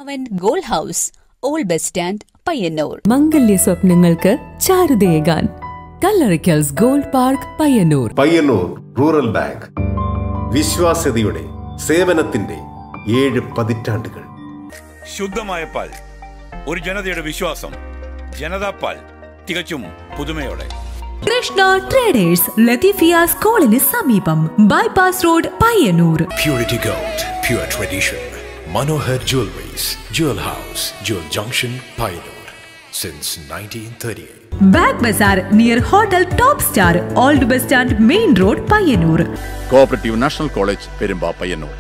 പവൻ gold house old bus stand Payyanur മംഗല്യ സ്വപ്നങ്ങൾക്ക് ചാരുതയേകാൻ കല്ലറിക്കൽസ് gold park Payyanur Payyanur rural bank വിശ്വാസ്യതയുടെ സേവനത്തിന്റെ ഏഴ് പതിറ്റാണ്ടുകൾ ശുദ്ധമായ പാൽ ഒരു ജനതയുടെ വിശ്വാസം ജനതാ പാൽ തികച്ചും പുതുമയോടെ കൃഷ്ണ ട്രേഡേഴ്സ് ലത്തീഫിയ സ്കൂളിന് സമീപം bypass road Payyanur Purity Gold, pure tradition. Manohar Jewelries, Jewel House, Jewel Junction, Pioneer. Since 1938. Bag ബസാർ near hotel top star old bus stand main road Payyanur cooperative national college Perumba Payyanur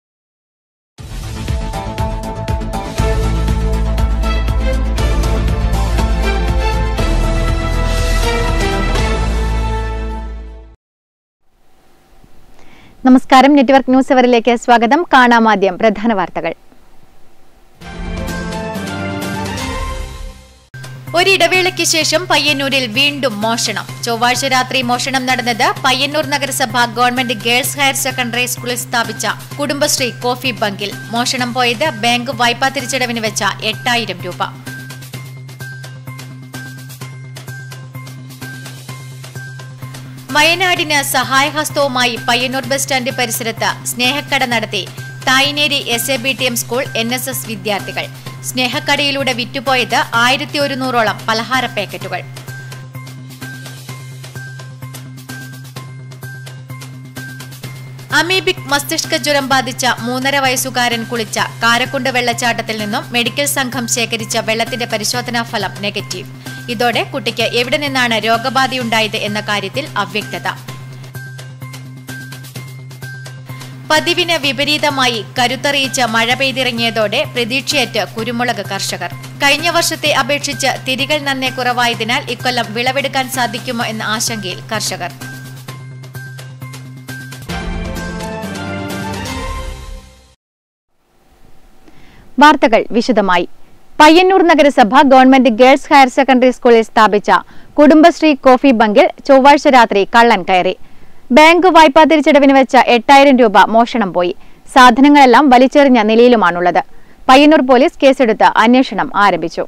നമസ്കാരം നെറ്റ്വർക്ക് ന്യൂസ് അവറിലേക്ക് സ്വാഗതം കാണാമാദ്യം പ്രധാന വാർത്തകൾ ഒരിടവേളയ്ക്ക് ശേഷം പയ്യന്നൂരിൽ വീണ്ടും മോഷണം ചൊവ്വാഴ്ച രാത്രി മോഷണം നടന്നത് പയ്യന്നൂർ നഗരസഭ ഗവൺമെന്റ് ഗേൾസ് ഹയർ സെക്കൻഡറി സ്കൂളിൽ സ്ഥാപിച്ച കുടുംബശ്രീ കോഫി ബങ്കിൽ മോഷണം പോയത് ബാങ്ക് വായ്പാ തിരിച്ചടവിന് വെച്ച എട്ടായിരം രൂപ വയനാടിന് സഹായഹസ്തവുമായി പയ്യന്നൂർ ബസ് സ്റ്റാൻഡ് പരിസരത്ത് സ്നേഹക്കട നടത്തി Thayineri S A B T M school N S S വിദ്യാർത്ഥികൾ സ്നേഹക്കടയിലൂടെ വിറ്റുപോയത് ആയിരത്തി ഒരുന്നൂറോളം പലഹാര പാക്കറ്റുകൾ അമീബിക് മസ്തിഷ്ക ജ്വരം ബാധിച്ച മൂന്നര വയസ്സുകാരൻ കുളിച്ച കാരക്കുണ്ട് വെള്ളച്ചാട്ടത്തിൽ നിന്നും മെഡിക്കൽ സംഘം ശേഖരിച്ച വെള്ളത്തിന്റെ പരിശോധനാ ഫലം നെഗറ്റീവ് ഇതോടെ കുട്ടിക്ക് എവിടെ നിന്നാണ് രോഗബാധയുണ്ടായത് എന്ന കാര്യത്തിൽ അവ്യക്തത പതിവിന് വിപരീതമായി കരുത്തറിയിച്ച് മഴ പെയ്തിറങ്ങിയതോടെ പ്രതീക്ഷയേറ്റ് കുരുമുളക് കർഷകർ കഴിഞ്ഞ വർഷത്തെ അപേക്ഷിച്ച് തിരികൾ നന്നേ കുറവായതിനാൽ ഇക്കൊല്ലം വിളവെടുക്കാൻ സാധിക്കുമോ എന്ന ആശങ്കയിൽ കർഷകർ വാർത്തകൾ വിശദമായി പയ്യന്നൂർ നഗരസഭ ഗവൺമെന്റ് ഗേൾസ് ഹയർ സെക്കൻഡറി സ്കൂളിൽ സ്ഥാപിച്ച കുടുംബശ്രീ കോഫി ബങ്കിൽ ചൊവ്വാഴ്ച രാത്രി കള്ളൻ കയറി ബാങ്ക് വായ്പാ തിരിച്ചടവിന് വെച്ച എട്ടായിരം രൂപ മോഷണം പോയി സാധനങ്ങളെല്ലാം വലിച്ചെറിഞ്ഞ നിലയിലുമാണുള്ളത് പയ്യന്നൂർ പോലീസ് കേസെടുത്ത് അന്വേഷണം ആരംഭിച്ചു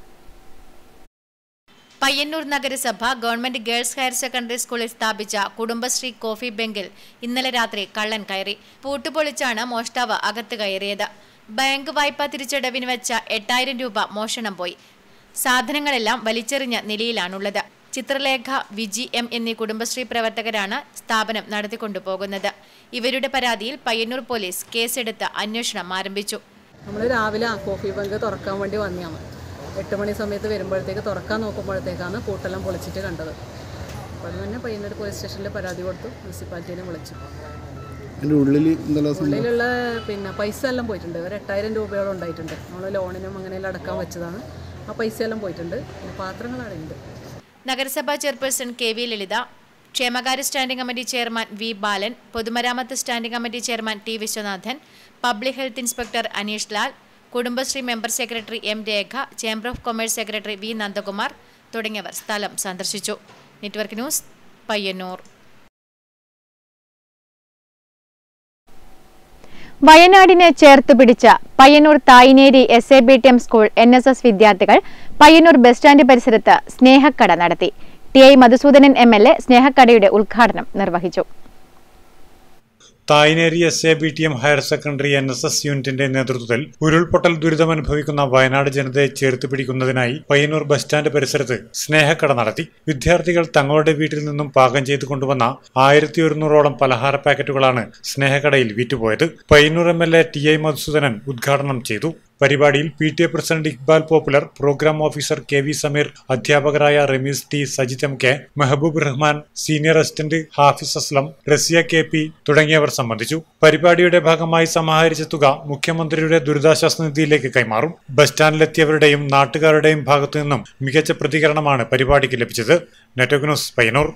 പയ്യന്നൂർ നഗരസഭ ഗവൺമെന്റ് ഗേൾസ് ഹയർ സെക്കൻഡറി സ്കൂളിൽ സ്ഥാപിച്ച കുടുംബശ്രീ കോഫി ബെങ്കിൽ ഇന്നലെ രാത്രി കള്ളൻ കയറി പൂട്ടുപൊളിച്ചാണ് മോഷ്ടാവ് അകത്ത് കയറിയത് ബാങ്ക് വായ്പാ തിരിച്ചടവിന് വെച്ച എട്ടായിരം രൂപ മോഷണം പോയി സാധനങ്ങളെല്ലാം വലിച്ചെറിഞ്ഞ നിലയിലാണുള്ളത് ചിത്രലേഖ വിജി എം എന്നീ കുടുംബശ്രീ പ്രവർത്തകരാണ് സ്ഥാപനം നടത്തിക്കൊണ്ടുപോകുന്നത് ഇവരുടെ പരാതിയിൽ പയ്യന്നൂർ പോലീസ് കേസെടുത്ത് അന്വേഷണം ആരംഭിച്ചു നമ്മൾ രാവിലെ ആ കോഫി ബങ്ക് തുറക്കാൻ വേണ്ടി വന്നതാണ് എട്ട് മണി സമയത്ത് വരുമ്പോഴത്തേക്ക് തുറക്കാൻ നോക്കുമ്പോഴത്തേക്കാണ് പൂട്ടെല്ലാം പൊളിച്ചിട്ട് കണ്ടത് അപ്പോൾ അത് തന്നെ പയ്യന്നൂർ പോലീസ് സ്റ്റേഷനിൽ പരാതി കൊടുത്തു മുനിസിപ്പാലിറ്റീനെ വിളിച്ചു അതിൻ്റെ ഉള്ളിൽ എന്തെല്ലാം സംഭവം ഉള്ളിലുള്ള പിന്നെ പൈസ എല്ലാം പോയിട്ടുണ്ട് ഒരു എട്ടായിരം രൂപയോളം ഉണ്ടായിട്ടുണ്ട് നമ്മൾ ലോണിനും അങ്ങനെയെല്ലാം അടക്കാൻ വെച്ചതാണ് ആ പൈസ എല്ലാം പോയിട്ടുണ്ട് പിന്നെ പാത്രങ്ങൾ അവിടെ ഉണ്ട് നഗരസഭാ ചെയർപേഴ്സൺ കെ വി ലളിത ക്ഷേമകാര്യ standing committee chairman V Balan പൊതുമരാമത്ത് standing committee chairman T Viswanathan public health inspector Aneesh Lal Kudumbashree member secretary M Rekha chamber of commerce secretary V Nandakumar തുടങ്ങിയവർ സ്ഥലം സന്ദർശിച്ചു നെറ്റ്വർക്ക് ന്യൂസ് പയ്യന്നൂർ വയനാടിനെ ചേർത്ത് പിടിച്ച Payyanur Thayineri S A B T M school N S S വിദ്യാർത്ഥികൾ Payyanur bus stand പരിസരത്ത് സ്നേഹക്കട നടത്തി T I Madhusoodanan M L A സ്നേഹക്കടയുടെ ഉദ്ഘാടനം നിർവഹിച്ചു Thayineri S A B T M higher secondary N S S യൂണിറ്റിന്റെ നേതൃത്വത്തിൽ ഉരുൾപൊട്ടൽ ദുരിതമനുഭവിക്കുന്ന വയനാട് ജനതയെ ചേർത്ത് പിടിക്കുന്നതിനായി പയ്യന്നൂർ ബസ് സ്റ്റാൻഡ് പരിസരത്ത് സ്നേഹക്കട നടത്തി വിദ്യാർത്ഥികൾ തങ്ങളുടെ വീട്ടിൽ നിന്നും പാകം ചെയ്തു കൊണ്ടുവന്ന ആയിരത്തി ഒരുന്നൂറോളം പലഹാര പാക്കറ്റുകളാണ് സ്നേഹക്കടയിൽ വിറ്റുപോയത് Payyanur M L A T I Madhusoodanan ഉദ്ഘാടനം ചെയ്തു പരിപാടിയിൽ P T A president Iqbal popular programme officer K V Sameer അധ്യാപകരായ Rameez T Sajith M K Mehboob Rahman senior assistant Hafiz Aslam Raziya K P തുടങ്ങിയവർ സംബന്ധിച്ചു പരിപാടിയുടെ ഭാഗമായി സമാഹരിച്ച തുക മുഖ്യമന്ത്രിയുടെ ദുരിതാശ്വാസ നിധിയിലേക്ക് കൈമാറും ബസ് സ്റ്റാൻഡിലെത്തിയവരുടെയും നാട്ടുകാരുടെയും ഭാഗത്തു നിന്നും മികച്ച പ്രതികരണമാണ് പരിപാടിക്ക് ലഭിച്ചത് നെറ്റ്വർക്ക് ന്യൂസ് പയ്യന്നൂർ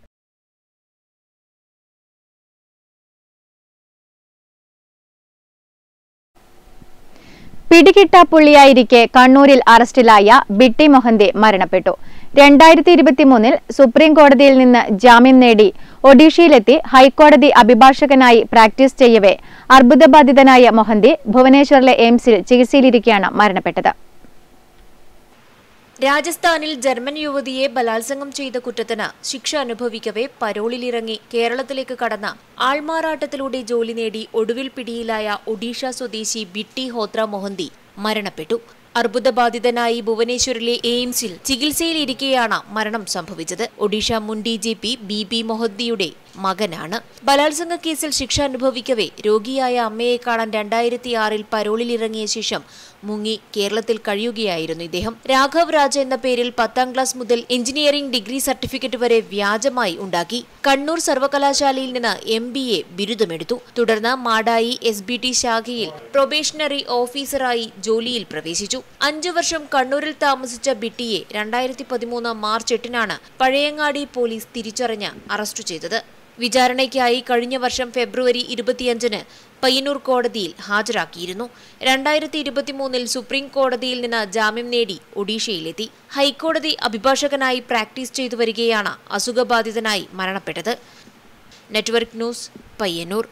പിടികിട്ടാപ്പുള്ളിയായിരിക്കെ കണ്ണൂരിൽ അറസ്റ്റിലായ ബിട്ടി മൊഹന്തി മരണപ്പെട്ടു രണ്ടായിരത്തി ഇരുപത്തിമൂന്നിൽ സുപ്രീം കോടതിയിൽ നിന്ന് ജാമ്യം നേടി ഒഡീഷയിലെത്തി ഹൈക്കോടതി അഭിഭാഷകനായി പ്രാക്ടീസ് ചെയ്യവേ അർബുദബാധിതനായ മൊഹന്തി ഭുവനേശ്വറിലെ എയിംസിൽ ചികിത്സയിലിരിക്കെയാണ് മരണപ്പെട്ടത് രാജസ്ഥാനിൽ ജർമ്മൻ യുവതിയെ ബലാത്സംഗം ചെയ്ത കുറ്റത്തിന് ശിക്ഷ അനുഭവിക്കവേ പരോളിലിറങ്ങി കേരളത്തിലേക്ക് കടന്ന ആൾമാറാട്ടത്തിലൂടെ ജോലി നേടി ഒടുവിൽ പിടിയിലായ ഒഡീഷ സ്വദേശി ബിട്ടി ഹോത്ര മൊഹന്തി മരണപ്പെട്ടു അർബുദബാധിതനായി ഭുവനേശ്വറിലെ എയിംസിൽ ചികിത്സയിലിരിക്കെയാണ് മരണം സംഭവിച്ചത് ഒഡീഷ മുൻ D G P B B മൊഹദ്ദിയുടെ മകനാണ് ബലാത്സംഗ കേസിൽ ശിക്ഷ അനുഭവിക്കവേ രോഗിയായ അമ്മയെ കാണാൻ രണ്ടായിരത്തി ആറിൽ പരോളിലിറങ്ങിയ ശേഷം മുങ്ങി കേരളത്തിൽ കഴിയുകയായിരുന്നു ഇദ്ദേഹം രാഘവ് രാജ എന്ന പേരിൽ പത്താം ക്ലാസ് മുതൽ എഞ്ചിനീയറിംഗ് ഡിഗ്രി സർട്ടിഫിക്കറ്റ് വരെ വ്യാജമായി ഉണ്ടാക്കി കണ്ണൂർ സർവകലാശാലയിൽ നിന്ന് എം ബി എ ബിരുദമെടുത്തു തുടർന്ന് മാടായി എസ് ബി ടി ശാഖയിൽ പ്രൊബേഷണറി ഓഫീസറായി ജോലിയിൽ പ്രവേശിച്ചു അഞ്ചു വർഷം കണ്ണൂരിൽ താമസിച്ച ബിട്ടിയെ രണ്ടായിരത്തി പതിമൂന്ന് മാർച്ച് എട്ടിനാണ് പഴയങ്ങാടി പോലീസ് തിരിച്ചറിഞ്ഞ് അറസ്റ്റ് ചെയ്തത് വിചാരണയ്ക്കായി കഴിഞ്ഞ വർഷം ഫെബ്രുവരി ഇരുപത്തിയഞ്ചിന് പയ്യന്നൂർ കോടതിയിൽ ഹാജരാക്കിയിരുന്നു രണ്ടായിരത്തി ഇരുപത്തിമൂന്നിൽ സുപ്രീം കോടതിയിൽ നിന്ന് ജാമ്യം നേടി ഒഡീഷയിലെത്തി ഹൈക്കോടതി അഭിഭാഷകനായി പ്രാക്ടീസ് ചെയ്തു വരികയാണ് അസുഖബാധിതനായി മരണപ്പെട്ടത് നെറ്റ്വർക്ക് ന്യൂസ് പയ്യന്നൂർ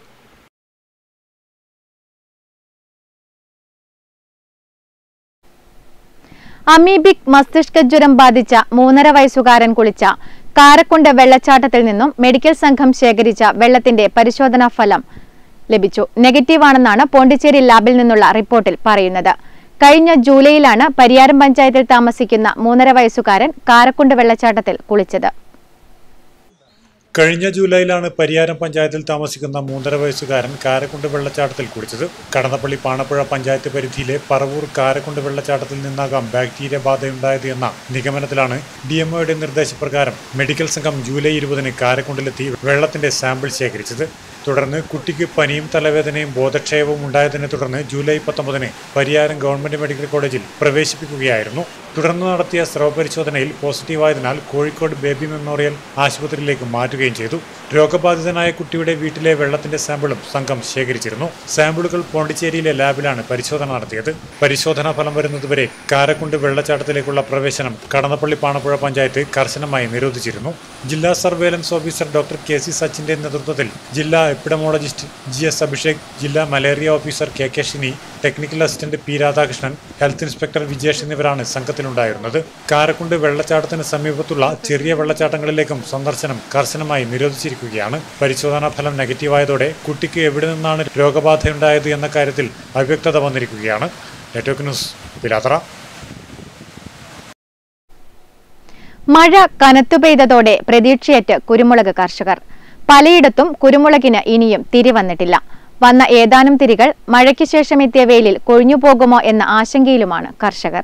അമീബിക് മസ്തിഷ്ക ജ്വരം ബാധിച്ച മൂന്നര വയസ്സുകാരൻ കുളിച്ച കാരക്കുണ്ട് വെള്ളച്ചാട്ടത്തിൽ നിന്നും മെഡിക്കൽ സംഘം ശേഖരിച്ച വെള്ളത്തിന്റെ പരിശോധനാ ഫലം ലഭിച്ചു നെഗറ്റീവാണെന്നാണ് പോണ്ടിച്ചേരി ലാബിൽ നിന്നുള്ള റിപ്പോർട്ടിൽ പറയുന്നത് കഴിഞ്ഞ ജൂലൈയിലാണ് പരിയാരം പഞ്ചായത്തിൽ താമസിക്കുന്ന മൂന്നര വയസ്സുകാരൻ കാരക്കുണ്ട് വെള്ളച്ചാട്ടത്തിൽ കുളിച്ചത് കഴിഞ്ഞ ജൂലൈയിലാണ് പരിയാരം പഞ്ചായത്തിൽ താമസിക്കുന്ന മൂന്നര വയസ്സുകാരൻ കാരക്കുണ്ട് വെള്ളച്ചാട്ടത്തിൽ കുടിച്ചത് കടന്നപ്പള്ളി പാണപ്പുഴ പഞ്ചായത്ത് പരിധിയിലെ പറവൂർ കാരക്കുണ്ട് വെള്ളച്ചാട്ടത്തിൽ നിന്നാകാം ബാക്ടീരിയ ബാധയുണ്ടായത് എന്ന നിഗമനത്തിലാണ് ഡി എംഒയുടെ നിർദ്ദേശപ്രകാരം മെഡിക്കൽ സംഘം ജൂലൈ ഇരുപതിന് കാരക്കുണ്ടിലെത്തി വെള്ളത്തിന്റെ സാമ്പിൾ ശേഖരിച്ചത് തുടർന്ന് കുട്ടിക്ക് പനിയും തലവേദനയും ബോധക്ഷയവും ഉണ്ടായതിനെ തുടർന്ന് ജൂലൈ പത്തൊമ്പതിന് പരിയാരം ഗവൺമെന്റ് മെഡിക്കൽ കോളേജിൽ പ്രവേശിപ്പിക്കുകയായിരുന്നു തുടർന്ന് നടത്തിയ സ്രവ പരിശോധനയിൽ പോസിറ്റീവായതിനാൽ കോഴിക്കോട് ബേബി മെമ്മോറിയൽ ആശുപത്രിയിലേക്ക് മാറ്റുകയും ചെയ്തു രോഗബാധിതനായ കുട്ടിയുടെ വീട്ടിലെ വെള്ളത്തിന്റെ സാമ്പിളും സംഘം ശേഖരിച്ചിരുന്നു സാമ്പിളുകൾ പോണ്ടിച്ചേരിയിലെ ലാബിലാണ് പരിശോധന നടത്തിയത് പരിശോധനാ ഫലം വരുന്നതുവരെ കാരക്കുണ്ട് വെള്ളച്ചാട്ടത്തിലേക്കുള്ള പ്രവേശനം കടന്നപ്പള്ളി പാണപ്പുഴ പഞ്ചായത്ത് കർശനമായി നിരോധിച്ചിരുന്നു ജില്ലാ surveillance officer doctor K C സച്ചിന്റെ നേതൃത്വത്തിൽ ജില്ലാ എപ്പിഡമോളജിസ്റ്റ് ജി എസ് അഭിഷേക് ജില്ലാ malaria officer K K Shini technical assistant P Radhakrishnan health inspector Vijesh എന്നിവരാണ് സംഘത്തിലുണ്ടായിരുന്നത് കാരക്കുണ്ട് വെള്ളച്ചാട്ടത്തിന് സമീപത്തുള്ള ചെറിയ വെള്ളച്ചാട്ടങ്ങളിലേക്കും സന്ദർശനം കർശനമായി നിരോധിച്ചിരിക്കുകയാണ് പരിശോധനാ ഫലം നെഗറ്റീവായതോടെ കുട്ടിക്ക് എവിടെ നിന്നാണ് രോഗബാധയുണ്ടായത് എന്ന കാര്യത്തിൽ അവ്യക്തത വന്നിരിക്കുകയാണ് നെറ്റ്വർക്ക് ന്യൂസ് പിലാത്ര മഴ കനത്തു പെയ്തതോടെ പ്രതീക്ഷയറ്റ് കുരുമുളക് കർഷകർ പലയിടത്തും കുരുമുളകിന് ഇനിയും തിരി വന്നിട്ടില്ല വന്ന ഏതാനും തിരികൾ മഴയ്ക്ക് ശേഷം എത്തിയ വെയിലിൽ കൊഴിഞ്ഞുപോകുമോ എന്ന ആശങ്കയിലുമാണ് കർഷകർ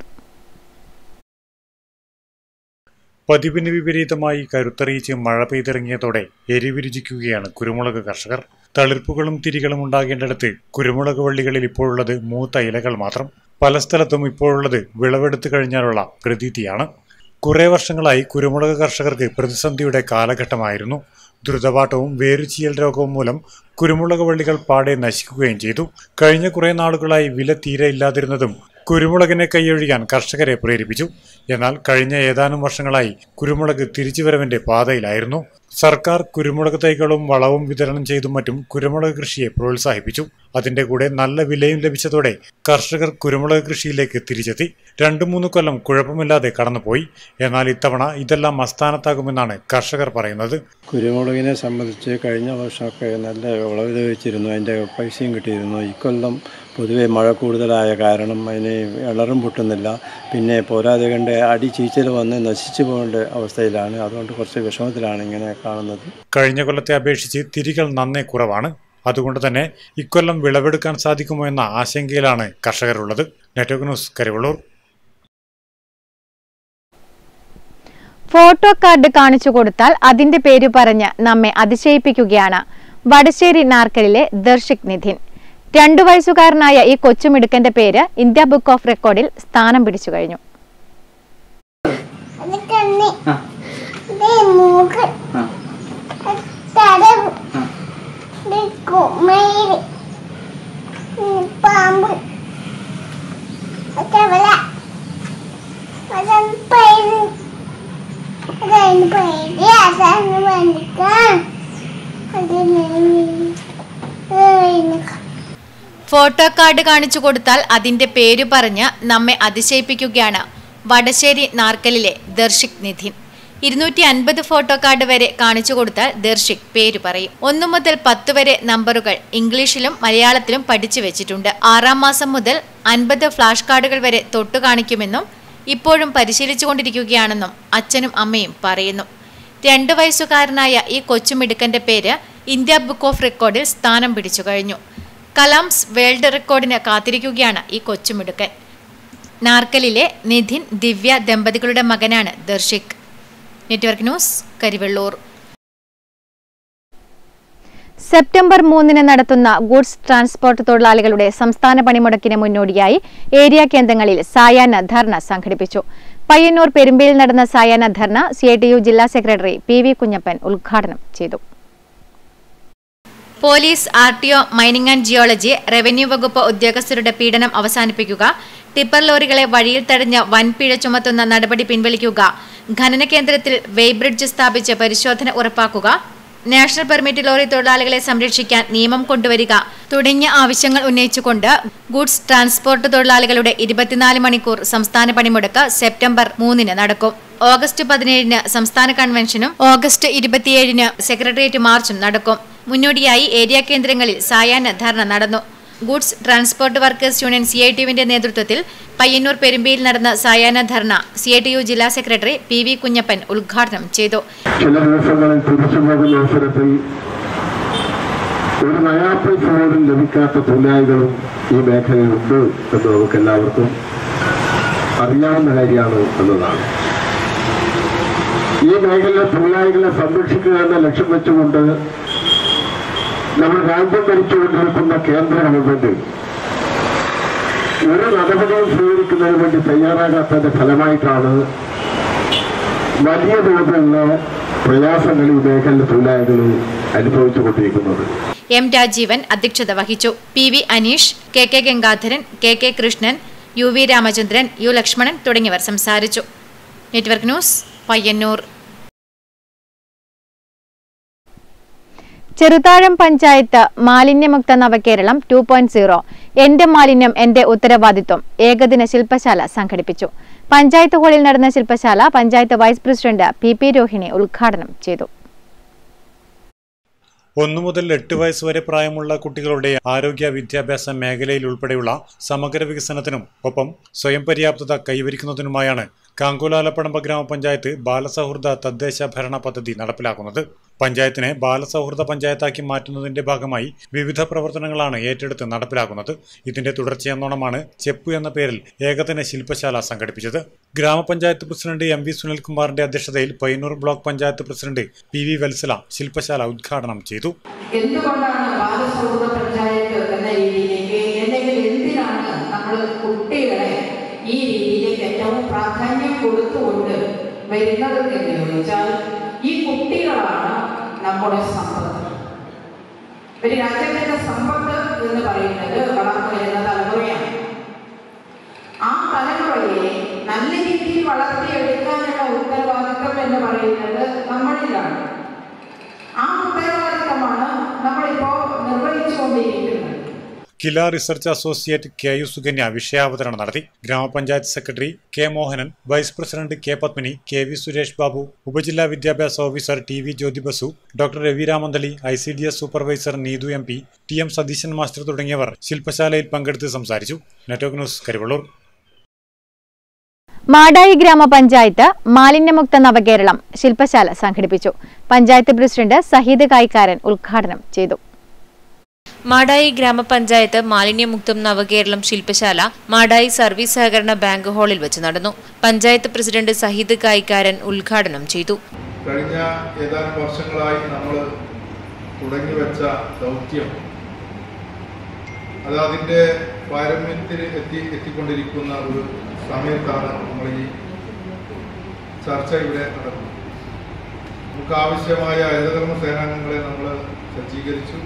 പതിവിന് വിപരീതമായി കരുത്തറിയിച്ച് മഴ പെയ്തിറങ്ങിയതോടെ എരിവിരുചിക്കുകയാണ് കുരുമുളക് കർഷകർ തളിർപ്പുകളും തിരികളും ഉണ്ടാകേണ്ടിടത്ത് കുരുമുളക് വള്ളികളിൽ ഇപ്പോഴുള്ളത് മൂത്ത ഇലകൾ മാത്രം പല സ്ഥലത്തും ഇപ്പോഴുള്ളത് വിളവെടുത്തു കഴിഞ്ഞാലുള്ള പ്രതീതിയാണ് കുറെ വർഷങ്ങളായി കുരുമുളക് കർഷകർക്ക് പ്രതിസന്ധിയുടെ കാലഘട്ടമായിരുന്നു ദ്രുതപാഠവും വേരുചീയൽ രോഗവും മൂലം കുരുമുളക് വള്ളികൾ പാടെ നശിക്കുകയും ചെയ്തു കഴിഞ്ഞ കുറെ നാളുകളായി വില തീരെ ഇല്ലാതിരുന്നതും കുരുമുളകിനെ കൈയൊഴിയാൻ കർഷകരെ പ്രേരിപ്പിച്ചു എന്നാൽ കഴിഞ്ഞ ഏതാനും വർഷങ്ങളായി കുരുമുളക് തിരിച്ചുവരവിന്റെ പാതയിലായിരുന്നു സർക്കാർ കുരുമുളക് തൈകളും വളവും വിതരണം ചെയ്തും മറ്റും കുരുമുളക് കൃഷിയെ പ്രോത്സാഹിപ്പിച്ചു അതിന്റെ കൂടെ നല്ല വിലയും ലഭിച്ചതോടെ കർഷകർ കുരുമുളക് കൃഷിയിലേക്ക് തിരിച്ചെത്തി രണ്ടു മൂന്ന് കൊല്ലം കുഴപ്പമില്ലാതെ കടന്നുപോയി എന്നാൽ ഇത്തവണ ഇതെല്ലാം അസ്ഥാനത്താകുമെന്നാണ് കർഷകർ പറയുന്നത് കുരുമുളകിനെ സംബന്ധിച്ച് കഴിഞ്ഞ വർഷമൊക്കെ നല്ല വിളവ് ലഭിച്ചിരുന്നു അതിൻ്റെ പൈസയും കിട്ടിയിരുന്നു ഇക്കൊല്ലം പൊതുവെ മഴ കൂടുതലായ കാരണം അതിന് ഇളറും പൊട്ടുന്നില്ല പിന്നെ പോരാതെ കണ്ട് അടി ചീച്ചൽ വന്ന് നശിച്ചു പോകേണ്ട അവസ്ഥയിലാണ് അതുകൊണ്ട് കുറച്ച് വിഷമത്തിലാണ് ഇങ്ങനെ കാണുന്നത് കഴിഞ്ഞ കൊല്ലത്തെ അപേക്ഷിച്ച് തിരികൾ നന്നേ കുറവാണ് അതുകൊണ്ട് തന്നെ ഇക്കൊല്ലം വിളവെടുക്കാൻ സാധിക്കുമോ എന്ന ആശങ്കയിലാണ് കർഷകരുള്ളത് network news Karivellur photo card കാണിച്ചു കൊടുത്താൽ അതിന്റെ പേര് പറഞ്ഞ് നമ്മെ അതിശയിപ്പിക്കുകയാണ് വടശ്ശേരി നാർക്കലിലെ ദർശിക് നിധിൻ രണ്ടു വയസ്സുകാരനായ ഈ കൊച്ചുമിടുക്കന്റെ പേര് ഇന്ത്യ ബുക്ക് ഓഫ് റെക്കോർഡിൽ സ്ഥാനം പിടിച്ചു കഴിഞ്ഞു പാമ്പ് തവള അതാണ് പേര് അതാണ് പേര് അതാണ് വന്നിക്കാൻ ഫോട്ടോ കാർഡ് കാണിച്ചു കൊടുത്താൽ അതിന്റെ പേര് പറഞ്ഞ് നമ്മെ അതിശയിപ്പിക്കുകയാണ് വടശ്ശേരി നാർക്കലിലെ ദർശിക് നിധിൻ ഇരുന്നൂറ്റി അൻപത് ഫോട്ടോ കാർഡ് വരെ കാണിച്ചു കൊടുത്താൽ ദർശിക് പേര് പറയും ഒന്നു മുതൽ പത്ത് വരെ നമ്പറുകൾ ഇംഗ്ലീഷിലും മലയാളത്തിലും പഠിച്ചു വെച്ചിട്ടുണ്ട് ആറാം മാസം മുതൽ അൻപത് ഫ്ലാഷ് കാർഡുകൾ വരെ തൊട്ടു കാണിക്കുമെന്നും ഇപ്പോഴും പരിശീലിച്ചുകൊണ്ടിരിക്കുകയാണെന്നും അച്ഛനും അമ്മയും പറയുന്നു രണ്ടു വയസ്സുകാരനായ ഈ കൊച്ചുമിടുക്കന്റെ പേര് ഇന്ത്യ ബുക്ക് ഓഫ് റെക്കോർഡിൽ സ്ഥാനം പിടിച്ചു കഴിഞ്ഞു കലാംസ് വേൾഡ് റെക്കോർഡിന് കാത്തിരിക്കുകയാണ് ഈ കൊച്ചുമിടുക്കൻ നാർക്കലിലെ നിധിൻ ദിവ്യ ദമ്പതികളുടെ മകനാണ് Darshik network news Karivellur September മൂന്നിന് നടത്തുന്ന ഗുഡ്സ് ട്രാൻസ്പോർട്ട് തൊഴിലാളികളുടെ സംസ്ഥാന പണിമുടക്കിന് മുന്നോടിയായി ഏരിയ കേന്ദ്രങ്ങളിൽ സായാഹ്ന ധർണ സംഘടിപ്പിച്ചു പയ്യന്നൂർ പെരുമ്പയിൽ നടന്ന സായാഹ്ന ധർണ സി ജില്ലാ സെക്രട്ടറി പി വി കുഞ്ഞപ്പൻ ഉദ്ഘാടനം ചെയ്തു police R T O mining and geology revenue വകുപ്പ് ഉദ്യോഗസ്ഥരുടെ പീഡനം അവസാനിപ്പിക്കുക ടിപ്പർ ലോറികളെ വഴിയിൽ തടഞ്ഞ് വൻപിഴ ചുമത്തുന്ന നടപടി പിൻവലിക്കുക ഖനന കേന്ദ്രത്തിൽ വെയ്ബ്രിഡ്ജ് സ്ഥാപിച്ച് പരിശോധന ഉറപ്പാക്കുക നാഷണൽ പെർമിറ്റ് ലോറി തൊഴിലാളികളെ സംരക്ഷിക്കാൻ നിയമം കൊണ്ടുവരിക തുടങ്ങിയ ആവശ്യങ്ങൾ ഉന്നയിച്ചുകൊണ്ട് ഗുഡ്സ് ട്രാൻസ്പോർട്ട് തൊഴിലാളികളുടെ ഇരുപത്തിനാല് മണിക്കൂർ സംസ്ഥാന പണിമുടക്ക് സെപ്റ്റംബർ മൂന്നിന് നടക്കും ഓഗസ്റ്റ് പതിനേഴിന് സംസ്ഥാന കൺവെൻഷനും ഓഗസ്റ്റ് ഇരുപത്തിയേഴിന് സെക്രട്ടേറിയറ്റ് മാർച്ചും നടക്കും മുന്നോടിയായി ഏരിയ കേന്ദ്രങ്ങളിൽ സായാഹ്ന ധർണ നടന്നു goods transport workers union C I ടിയുവിന്റെ നേതൃത്വത്തിൽ പയ്യന്നൂർ പെരുമ്പിയിൽ നടന്ന സായാഹ്ന dharna C I T U ജില്ലാ സെക്രട്ടറി പി വി കുഞ്ഞപ്പൻ ഉദ്ഘാടനം ചെയ്തു ചില ദിവസങ്ങളിൽ തിരിച്ചു പോകുന്ന അവസരത്തിൽ ഒരു നയാപ്പൈസ പോലും ലഭിക്കാത്ത തൊഴിലാളികളും ഈ മേഖലയിലുണ്ട് എന്ന് നമുക്ക് എല്ലാവർക്കും അറിയാവുന്ന കാര്യമാണ് എന്നതാണ് ഈ മേഖലയിലെ തൊഴിലാളികളെ സംരക്ഷിക്കുക എന്ന ലക്ഷ്യം വെച്ചുകൊണ്ട് നമ്മൾ രാജ്യം ഭരിച്ചുകൊണ്ടിരിക്കുന്ന കേന്ദ്ര ഗവൺമെന്റ് ഒരു നടപടിയും സ്വീകരിക്കുന്നതിന് വേണ്ടി തയ്യാറാകാത്തതിന്റെ ഫലമായിട്ടാണ് വലിയ തോതിലുള്ള പ്രയാസങ്ങൾ ഈ മേഖലയിലെ തൊഴിലാളികൾ അനുഭവിച്ചുകൊണ്ടിരിക്കുന്നത് എം രാജീവൻ അധ്യക്ഷത വഹിച്ചു P V Aneesh K K Gangadharan K K Krishnan U V Ramachandran U Lakshmanan തുടങ്ങിയവർ സംസാരിച്ചു നെറ്റ്വർക്ക് ന്യൂസ് പയ്യന്നൂർ ചെറുതാഴം പഞ്ചായത്ത് മാലിന്യമുക്ത നവകേരളം ടു പോയിന്റ് സീറോ എന്റെ മാലിന്യം എന്റെ ഉത്തരവാദിത്വം ഏകദിന ശില്പശാല സംഘടിപ്പിച്ചു പഞ്ചായത്ത് ഹാളിൽ നടന്ന ശില്പശാല panchayat vice president P P Rohini ഉദ്ഘാടനം ചെയ്തു ഒന്നു മുതൽ എട്ട് വയസ്സ് വരെ പ്രായമുള്ള കുട്ടികളുടെ ആരോഗ്യ വിദ്യാഭ്യാസ മേഖലയിൽ ഉൾപ്പെടെയുള്ള സമഗ്ര വികസനത്തിനും ഒപ്പം സ്വയം പര്യാപ്തത കൈവരിക്കുന്നതിനുമായാണ് കാങ്കോലാലപ്പടമ്പ ഗ്രാമപഞ്ചായത്ത് ബാലസൗഹൃദ തദ്ദേശ ഭരണ പദ്ധതി നടപ്പിലാക്കുന്നത് പഞ്ചായത്തിനെ ബാലസൗഹൃദ പഞ്ചായത്താക്കി മാറ്റുന്നതിന്റെ ഭാഗമായി വിവിധ പ്രവർത്തനങ്ങളാണ് ഏറ്റെടുത്ത് നടപ്പിലാക്കുന്നത് ഇതിന്റെ തുടർച്ചയെന്നോണമാണ് ചെപ്പു എന്ന പേരിൽ ഏകദിന ശില്പശാല സംഘടിപ്പിച്ചത് ഗ്രാമപഞ്ചായത്ത് പ്രസിഡന്റ് എം വി സുനിൽകുമാറിന്റെ അധ്യക്ഷതയിൽ Payyanur block panchayat president P V Vatsala ശില്പശാല ഉദ്ഘാടനം ചെയ്തു എന്തുകൊണ്ടാണ് ബാലസൗഹൃദ പഞ്ചായത്ത് എന്ന രീതിയിലേക്ക് അല്ലെങ്കിൽ എന്തിനാണ് നമ്മൾ കുട്ടികളെ ഈ രീതിയിലേക്ക് ഏറ്റവും പ്രാധാന്യം കൊടുത്തുകൊണ്ട് വരുന്നത് എന്ന് ചോദിച്ചാൽ ഈ കുട്ടികളാണ് നമ്മുടെ സമ്പത്ത് ഒരു രാജ്യത്തിന്റെ സമ്പത്ത് എന്ന് പറയുന്നത് വളർന്നു വരുന്ന തലമുറയാണ് ആ തലമുറയെ നല്ല രീതിയിൽ വളർത്തിയെടുക്കാനുള്ള ഉത്തരവാദിത്വം എന്ന് പറയുന്നത് നമ്മളിലാണ് ആ ഉത്തരവാദിത്തമാണ് നമ്മളിപ്പോ നിർവഹിച്ചുകൊണ്ടിരിക്കുന്നത് KILA research associate K U Sukanya വിഷയാവതരണം നടത്തി ഗ്രാമപഞ്ചായത്ത് secretary K Mohanan vice president K Padmini K V Suresh Babu ഉപജില്ലാ വിദ്യാഭ്യാസ officer T V Jyothi Basu doctor Ravi Ramanthali I C D S supervisor Neethu M P T M Satheesan master തുടങ്ങിയവർ ശില്പശാലയിൽ പങ്കെടുത്ത് സംസാരിച്ചു നെറ്റ്വർക്ക് ന്യൂസ് കരിവള്ളൂർ മാടായി ഗ്രാമപഞ്ചായത്ത് മാലിന്യമുക്ത നവകേരളം ശില്പശാല സംഘടിപ്പിച്ചു പഞ്ചായത്ത് പ്രസിഡന്റ് സഹീദ് കായ്ക്കാരൻ ഉദ്ഘാടനം ചെയ്തു മാടായി ഗ്രാമപഞ്ചായത്ത് മാലിന്യമുക്തം നവകേരളം ശില്പശാല മാടായി സർവീസ് സഹകരണ ബാങ്ക് ഹാളിൽ വെച്ച് നടന്നു പഞ്ചായത്ത് പ്രസിഡന്റ് സഹീദ് കായ്ക്കാരൻ ഉദ്ഘാടനം ചെയ്തു കഴിഞ്ഞ ഏതാനും വർഷങ്ങളായി നമ്മൾ തുടങ്ങിവെച്ച ദൗത്യം അത് അതിൻ്റെ പാരമ്യത്തിൽ എത്തി എത്തിക്കൊണ്ടിരിക്കുന്ന ഒരു സമയത്താണ് നമ്മൾ ഈ ചർച്ച ഇവിടെ നടക്കുന്നത് നമുക്ക് ആവശ്യമായ ഹരിതകർമ്മ സേനാംഗങ്ങളെ നമ്മൾ സജ്ജീകരിച്ചു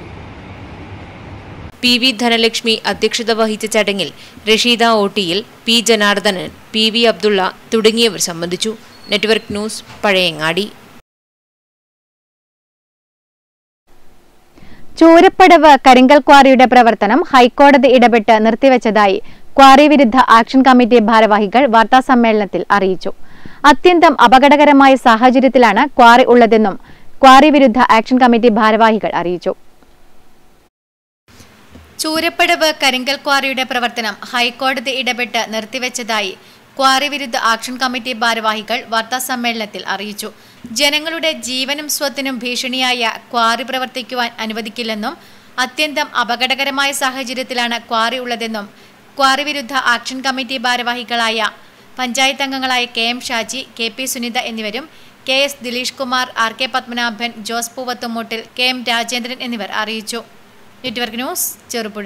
പി വി ധനലക്ഷ്മി അധ്യക്ഷത വഹിച്ച ചടങ്ങിൽ റഷീദ ഓട്ടിയിൽ P Janardhanan P V Abdulla തുടങ്ങിയവർ സംബന്ധിച്ചു നെറ്റ്വർക്ക് ന്യൂസ് പഴയങ്ങാടി ചൂരപ്പടവ് കരിങ്കൽ ക്വാറിയുടെ പ്രവർത്തനം ഹൈക്കോടതി ഇടപെട്ട് നിർത്തിവച്ചതായി ക്വാറി വിരുദ്ധ ആക്ഷൻ കമ്മിറ്റി ഭാരവാഹികൾ വാർത്താസമ്മേളനത്തിൽ അറിയിച്ചു അത്യന്തം അപകടകരമായ സാഹചര്യത്തിലാണ് ക്വാറി ഉള്ളതെന്നും ക്വാറി വിരുദ്ധ ആക്ഷൻ കമ്മിറ്റി ഭാരവാഹികൾ അറിയിച്ചു ചൂരപ്പടവ് കരിങ്കൽ ക്വാറിയുടെ പ്രവർത്തനം ഹൈക്കോടതി ഇടപെട്ട് നിർത്തിവെച്ചതായി ക്വാറി വിരുദ്ധ ആക്ഷൻ കമ്മിറ്റി ഭാരവാഹികൾ വാർത്താസമ്മേളനത്തിൽ അറിയിച്ചു ജനങ്ങളുടെ ജീവനും സ്വത്തിനും ഭീഷണിയായ ക്വാറി പ്രവർത്തിക്കുവാൻ അനുവദിക്കില്ലെന്നും അത്യന്തം അപകടകരമായ സാഹചര്യത്തിലാണ് ക്വാറി ഉള്ളതെന്നും ക്വാറി വിരുദ്ധ ആക്ഷൻ കമ്മിറ്റി ഭാരവാഹികളായ പഞ്ചായത്ത് അംഗങ്ങളായ K M Shaji K P Sunitha എന്നിവരും K S Dileesh Kumar R K Padmanabhan Jose Poovathumoottil K M Rajendran എന്നിവർ അറിയിച്ചു നെറ്റ്വർക്ക് ന്യൂസ് ചെറുപുഴ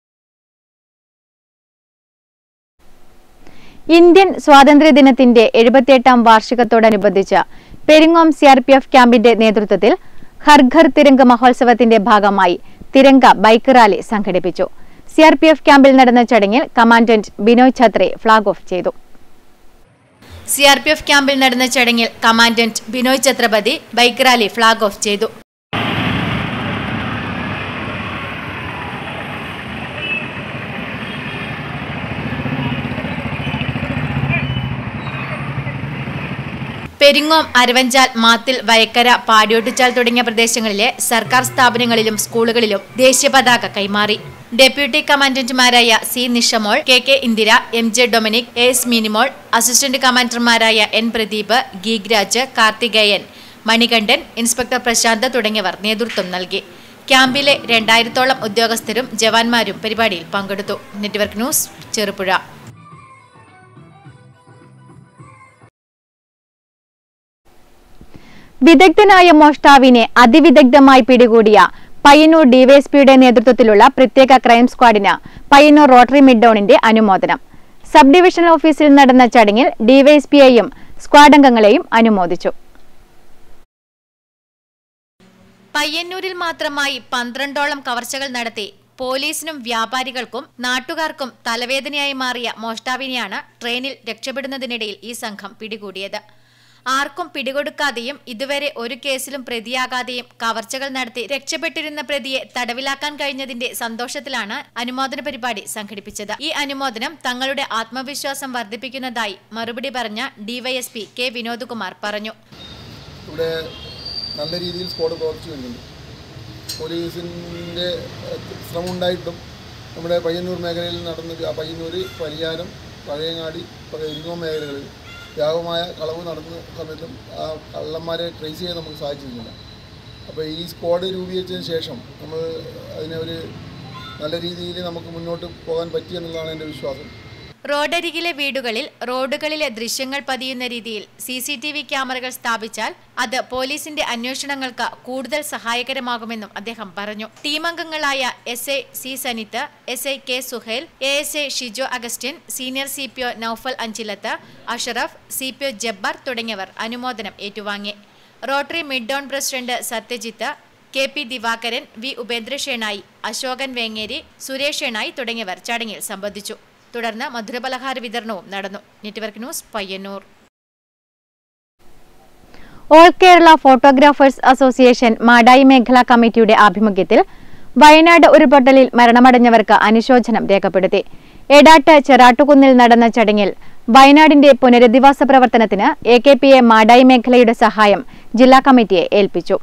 ഇന്ത്യൻ സ്വാതന്ത്ര്യദിനത്തിന്റെ എഴുപത്തിയെട്ടാം വാർഷികത്തോടനുബന്ധിച്ച് Peringome C R P F ക്യാമ്പിന്റെ നേതൃത്വത്തിൽ ഹർഘർ തിരങ്ക മഹോത്സവത്തിന്റെ ഭാഗമായി തിരങ്ക ബൈക്ക് റാലി സംഘടിപ്പിച്ചു സി ആർ പി എഫ് ക്യാമ്പിൽ നടന്ന ചടങ്ങിൽ commandant Binoy Chhatre flag off ചെയ്തു സി ആർ പി എഫ് ക്യാമ്പിൽ നടന്ന ചടങ്ങിൽ commandant Binoy Chhatrapati bike rally flag off ചെയ്തു പെരിങ്ങോം അരവഞ്ചാൽ മാത്തിൽ വയക്കര പാടിയോട്ടുചാൽ തുടങ്ങിയ പ്രദേശങ്ങളിലെ സർക്കാർ സ്ഥാപനങ്ങളിലും സ്കൂളുകളിലും ദേശീയ പതാക കൈമാറി ഡെപ്യൂട്ടി കമാൻഡന്റുമാരായ C Nishamol K K Indira M J Dominic A S Minimol assistant കമാൻഡർമാരായ എൻ പ്രദീപ് ഗീഗ്രാജ് കാർത്തികേയൻ മണികണ്ഠൻ ഇൻസ്പെക്ടർ പ്രശാന്ത് തുടങ്ങിയവർ നേതൃത്വം നൽകി ക്യാമ്പിലെ രണ്ടായിരത്തോളം ഉദ്യോഗസ്ഥരും ജവാന്മാരും പരിപാടിയിൽ പങ്കെടുത്തു നെറ്റ്വർക്ക് ന്യൂസ് ചെറുപുഴ വിദഗ്ധനായ മോഷ്ടാവിനെ അതിവിദഗ്ധമായി പിടികൂടിയ പയ്യന്നൂർ ഡിവൈഎസ്പിയുടെ നേതൃത്വത്തിലുള്ള പ്രത്യേക ക്രൈം സ്ക്വാഡിന് പയ്യന്നൂർ റോട്ടറി മിഡ്ഡൌണിന്റെ അനുമോദനം സബ് ഡിവിഷണൽ ഓഫീസിൽ നടന്ന ചടങ്ങിൽ ഡിവൈഎസ്പിയെയും സ്ക്വാഡ് അംഗങ്ങളെയും അനുമോദിച്ചു പയ്യന്നൂരിൽ മാത്രമായി പന്ത്രണ്ടോളം കവർച്ചകൾ നടത്തി പോലീസിനും വ്യാപാരികൾക്കും നാട്ടുകാർക്കും തലവേദനയായി മാറിയ മോഷ്ടാവിനെയാണ് ട്രെയിനിൽ രക്ഷപ്പെടുന്നതിനിടയിൽ ഈ സംഘം പിടികൂടിയത് ആർക്കും പിടികൊടുക്കാതെയും ഇതുവരെ ഒരു കേസിലും പ്രതിയാകാതെയും കവർച്ചകൾ നടത്തി രക്ഷപ്പെട്ടിരുന്ന പ്രതിയെ തടവിലാക്കാൻ കഴിഞ്ഞതിന്റെ സന്തോഷത്തിലാണ് അനുമോദന പരിപാടി സംഘടിപ്പിച്ചത് ഈ അനുമോദനം തങ്ങളുടെ ആത്മവിശ്വാസം വർദ്ധിപ്പിക്കുന്നതായി മറുപടി പറഞ്ഞ ഡിവൈഎസ്പി കെ വിനോദ്കുമാർ പറഞ്ഞു ഇവിടെ നല്ല രീതിയിൽ സ്ക്വാഡ് പ്രവർത്തിച്ചു വരുന്നുണ്ട് പോലീസിൻ്റെ ശ്രമം ഉണ്ടായിട്ടും നമ്മുടെ പയ്യന്നൂർ മേഖലയിൽ നടന്ന ആ പയ്യന്നൂർ പരിയാരം പഴയങ്ങാടി ഇരിങ്ങോം മേഖലകളിൽ വ്യാപകമായ കളവ് നടന്ന സമയത്തും ആ കള്ളന്മാരെ ട്രേസ് ചെയ്യാൻ നമുക്ക് സാധിച്ചിരുന്നില്ല അപ്പോൾ ഈ സ്ക്വാഡ് രൂപീകരിച്ചതിന് ശേഷം നമ്മൾ അതിനെ ഒരു നല്ല രീതിയിൽ നമുക്ക് മുന്നോട്ട് പോകാൻ പറ്റി എന്നുള്ളതാണ് എൻ്റെ വിശ്വാസം റോഡരികിലെ വീടുകളിൽ റോഡുകളിലെ ദൃശ്യങ്ങൾ പതിയുന്ന രീതിയിൽ സി സി ടി വി ക്യാമറകൾ സ്ഥാപിച്ചാൽ അത് പോലീസിന്റെ അന്വേഷണങ്ങൾക്ക് കൂടുതൽ സഹായകരമാകുമെന്നും അദ്ദേഹം പറഞ്ഞു ടീമംഗങ്ങളായ S A C Sanith S I K Suhail A S A Shijo Augustine senior C P O Noufal Anchilath Ashraf C P O Jabbar തുടങ്ങിയവർ അനുമോദനം ഏറ്റുവാങ്ങി Rotary Midtown president Satyajith K P Divakaran V Upendra Shenoy Ashokan Vengeri Suresh Shenoy തുടങ്ങിയവർ ചടങ്ങിൽ സംബന്ധിച്ചു തുടർന്ന് മധുരപലഹാര വിതരണവും നടന്നു network news Payyanur all Kerala photographers association Madayi മേഖലാ കമ്മിറ്റിയുടെ ആഭിമുഖ്യത്തിൽ വയനാട് ഉരുൾപൊട്ടലിൽ മരണമടഞ്ഞവർക്ക് അനുശോചനം രേഖപ്പെടുത്തി എടാട്ട് ചെറാട്ടുകുന്നിൽ നടന്ന ചടങ്ങിൽ വയനാടിന്റെ പുനരധിവാസ പ്രവർത്തനത്തിന് A K P A Madayi മേഖലയുടെ സഹായം ജില്ലാ കമ്മിറ്റിയെ ഏൽപ്പിച്ചു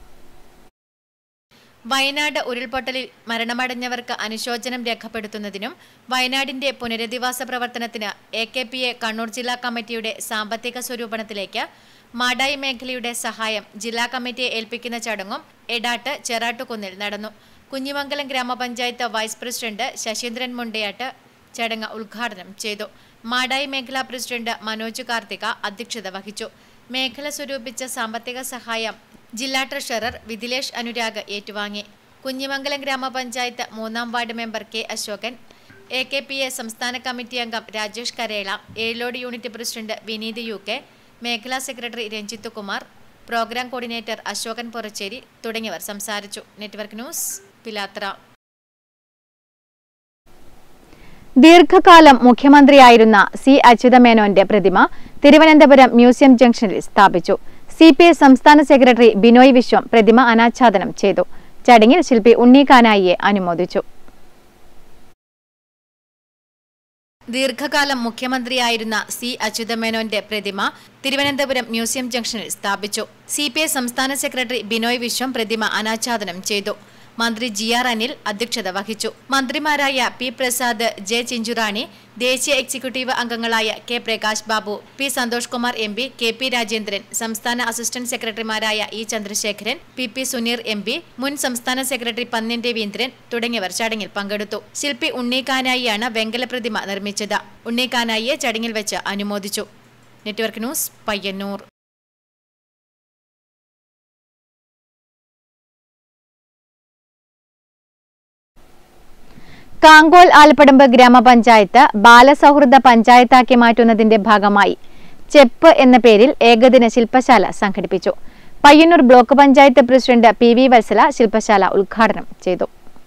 വയനാട് ഉരുൾപൊട്ടലിൽ മരണമടഞ്ഞവർക്ക് അനുശോചനം രേഖപ്പെടുത്തുന്നതിനും വയനാടിന്റെ പുനരധിവാസ പ്രവർത്തനത്തിന് A K P A Kannur ജില്ലാ കമ്മിറ്റിയുടെ സാമ്പത്തിക സ്വരൂപണത്തിലേക്ക് മാടായി മേഖലയുടെ സഹായം ജില്ലാ കമ്മിറ്റിയെ ഏൽപ്പിക്കുന്ന ചടങ്ങും എടാട്ട് ചെറാട്ടുകുന്നിൽ നടന്നു കുഞ്ഞിമംഗലം ഗ്രാമപഞ്ചായത്ത് വൈസ് പ്രസിഡന്റ് ശശീന്ദ്രൻ മുണ്ടയാട്ട് ചടങ്ങ് ഉദ്ഘാടനം ചെയ്തു മാടായി മേഖലാ പ്രസിഡന്റ് മനോജ് കാർത്തിക അധ്യക്ഷത വഹിച്ചു മേഖല സ്വരൂപിച്ച സാമ്പത്തിക സഹായം ജില്ലാ ട്രഷറർ വിധിലേഷ് അനുരാഗ് ഏറ്റുവാങ്ങി കുഞ്ഞിമംഗലം ഗ്രാമപഞ്ചായത്ത് മൂന്നാം ward member K Ashokan A K P A സംസ്ഥാന കമ്മിറ്റി അംഗം Rajesh Karela Elode unit president Vineeth U K മേഖലാ secretary Ranjith Kumar programme coordinator Ashokan Poracheri തുടങ്ങിയവർ സംസാരിച്ചു നെറ്റ്വർക്ക് ന്യൂസ് പിലാത്ര ദീർഘകാലം മുഖ്യമന്ത്രിയായിരുന്ന സി അച്യുതമേനോന്റെ പ്രതിമ തിരുവനന്തപുരം മ്യൂസിയം ജംഗ്ഷനിൽ സ്ഥാപിച്ചു സി പി ഐ സംസ്ഥാന സെക്രട്ടറി ബിനോയ് വിശ്വം പ്രതിമ അനാച്ഛാദനം ചെയ്തു ചടങ്ങിൽ ശില്പി ഉണ്ണിക്കാനായിയെ അനുമോദിച്ചു ദീർഘകാലം മുഖ്യമന്ത്രിയായിരുന്ന സി അച്യുതമേനോന്റെ പ്രതിമ തിരുവനന്തപുരം മ്യൂസിയം ജംഗ്ഷനിൽ സ്ഥാപിച്ചു സി സംസ്ഥാന സെക്രട്ടറി ബിനോയ് വിശ്വം പ്രതിമ അനാച്ഛാദനം ചെയ്തു മന്ത്രി ജി ആർ അനിൽ അധ്യക്ഷത വഹിച്ചു മന്ത്രിമാരായ പി പ്രസാദ് ജെ ചിഞ്ചുറാണി ദേശീയ എക്സിക്യൂട്ടീവ് അംഗങ്ങളായ K Prakash Babu P Santhosh Kumar M P K P Rajendran സംസ്ഥാന അസിസ്റ്റന്റ് സെക്രട്ടറിമാരായ E Chandrasekharan P P Suneer M P മുൻ സംസ്ഥാന സെക്രട്ടറി പന്ന്യൻ രവീന്ദ്രൻ തുടങ്ങിയവർ ചടങ്ങിൽ പങ്കെടുത്തു ശില്പി ഉണ്ണിക്കാനായിയാണ് വെങ്കല പ്രതിമ നിർമ്മിച്ചത് ഉണ്ണിക്കാനായിയെ ചടങ്ങിൽ വെച്ച് അനുമോദിച്ചു നെറ്റ്വർക്ക് ന്യൂസ് പയ്യന്നൂർ കാങ്കോൽ ആൽപ്പടമ്പ് ഗ്രാമപഞ്ചായത്ത് ബാലസൗഹൃദ പഞ്ചായത്താക്കി മാറ്റുന്നതിന്റെ ഭാഗമായി ചെപ്പ് എന്ന പേരിൽ ഏകദിന ശില്പശാല സംഘടിപ്പിച്ചു Payyanur block panchayat president P V Vatsala ശില്പശാല ഉദ്ഘാടനം ചെയ്തു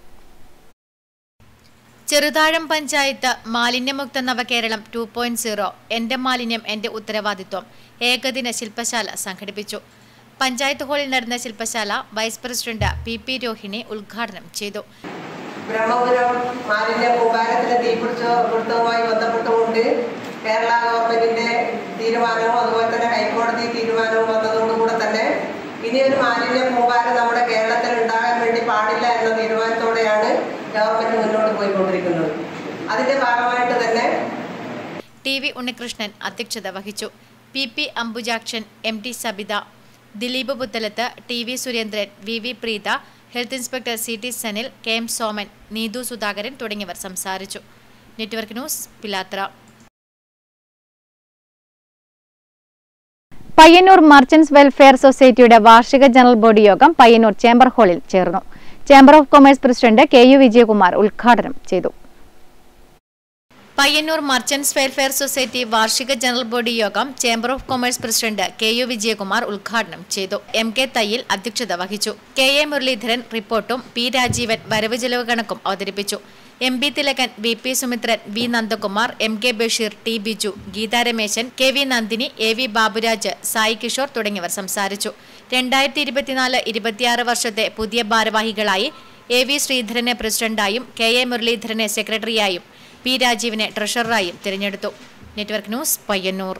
ചെറുതാഴം പഞ്ചായത്ത് മാലിന്യമുക്ത നവകേരളം ടു പോയിന്റ് സീറോ എന്റെ മാലിന്യം എന്റെ ഉത്തരവാദിത്വം ഏകദിന ശില്പശാല സംഘടിപ്പിച്ചു പഞ്ചായത്ത് ഹാളിൽ നടന്ന ശില്പശാല vice president P P Rohini ഉദ്ഘാടനം ചെയ്തു ബ്രഹ്മപുരം മാലിന്യ കൂമ്പാരത്തിന് തീപിടിച്ച പിടുത്തവുമായി ബന്ധപ്പെട്ടുകൊണ്ട് കേരള ഗവൺമെന്റിന്റെ തീരുമാനവും അതുപോലെ തന്നെ ഹൈക്കോടതി തീരുമാനവും വന്നതോടുകൂടെ തന്നെ ഇനി ഒരു മാലിന്യ കൂമ്പാരം നമ്മുടെ കേരളത്തിൽ ഉണ്ടാകാൻ വേണ്ടി പാടില്ല എന്ന തീരുമാനത്തോടെയാണ് ഗവൺമെന്റ് മുന്നോട്ട് പോയിക്കൊണ്ടിരിക്കുന്നത് അതിന്റെ ഭാഗമായിട്ട് തന്നെ ടി വി ഉണ്ണികൃഷ്ണൻ അധ്യക്ഷത വഹിച്ചു P P Ambujakshan M T Sabitha Dileep Puthalath T V Surendran V V Preetha health inspector C T Sanil K M Soman Neethu Sudhakaran തുടങ്ങിയവർ സംസാരിച്ചു network news Pilathara Payyanur merchants welfare സൊസൈറ്റിയുടെ വാർഷിക ജനറൽ ബോഡി യോഗം പയ്യന്നൂർ ചേംബർ ഹാളിൽ ചേർന്നു chamber of commerce president K U Vijayakumar ഉദ്ഘാടനം ചെയ്തു പയ്യന്നൂർ മർച്ചന്റ്സ് വെൽഫെയർ സൊസൈറ്റി വാർഷിക ജനറൽ ബോഡി യോഗം chamber of commerce president K U Vijayakumar ഉദ്ഘാടനം ചെയ്തു എം കെ തയ്യിൽ അധ്യക്ഷത വഹിച്ചു കെ എ മുരളീധരൻ റിപ്പോർട്ടും പി രാജീവൻ വരവ് ചെലവ് കണക്കും അവതരിപ്പിച്ചു M B Thilakan V P Sumithran V Nandakumar M K Basheer T Biju Geetha Rameshan K V Nandini A V Baburaj Sai Kishore തുടങ്ങിയവർ സംസാരിച്ചു രണ്ടായിരത്തി ഇരുപത്തിനാല് ഇരുപത്തിയാറ് വർഷത്തെ പുതിയ ഭാരവാഹികളായി എ വി ശ്രീധരനെ പ്രസിഡന്റായും കെ എ മുരളീധരനെ സെക്രട്ടറിയായും പി രാജീവിനെ ട്രഷററായും തിരഞ്ഞെടുത്തു നെറ്റ്വർക്ക് ന്യൂസ് പയ്യന്നൂർ